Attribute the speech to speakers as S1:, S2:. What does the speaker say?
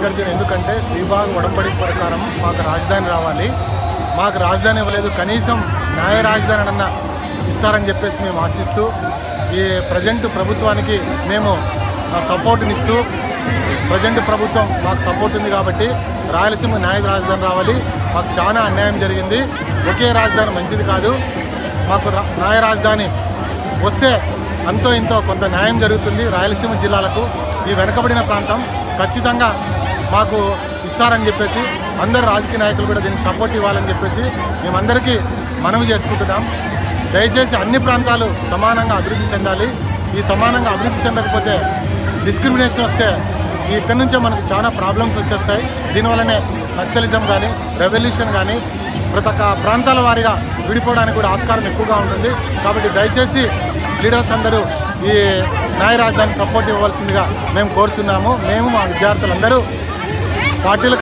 S1: మల్లికార్జున ఎందుకంటే శ్రీబాగ్ ఉడంబడి ప్రకారం మాకు రాజధాని రావాలి మాకు రాజధాని ఇవ్వలేదు కనీసం న్యాయ రాజధాని అన్న ఇస్తారని చెప్పేసి మేము ఆశిస్తూ ఈ ప్రజెంట్ ప్రభుత్వానికి మేము సపోర్ట్నిస్తూ ప్రజెంట్ ప్రభుత్వం మాకు సపోర్ట్ ఉంది కాబట్టి రాయలసీమ న్యాయ రాజధాని రావాలి మాకు చాలా అన్యాయం జరిగింది ఒకే రాజధాని మంచిది కాదు మాకు రా- న్యాయ రాజధాని వస్తే అంతో ఇంతో కొంత న్యాయం జరుగుతుంది రాయలసీమ జిల్లాలకు ఈ వెనుకబడిన ప్రాంతం ఖచ్చితంగా మాకు ఇస్తారని చెప్పేసి అందరు రాజకీయ నాయకులు కూడా దీనికి సపోర్ట్ ఇవ్వాలని చెప్పేసి మేమందరికీ మనవి చేసుకుంటున్నాం దయచేసి అన్ని ప్రాంతాలు సమానంగా అభివృద్ధి చెందాలి ఈ సమానంగా అభివృద్ధి చెందకపోతే డిస్క్రిమినేషన్ వస్తే ఈ ఇక్కడి నుంచే మనకు చాలా ప్రాబ్లమ్స్ వచ్చేస్తాయి దీనివల్లనే నక్సలిజం కానీ రెవల్యూషన్ కానీ ప్రతి ఒక్క ప్రాంతాల వారీగా విడిపోవడానికి కూడా ఆస్కారం ఎక్కువగా ఉంటుంది కాబట్టి దయచేసి లీడర్స్ అందరూ ఈ న్యాయ రాజధాని సపోర్ట్ ఇవ్వాల్సిందిగా మేము కోరుచున్నాము మేము మా విద్యార్థులందరూ పార్టీలకు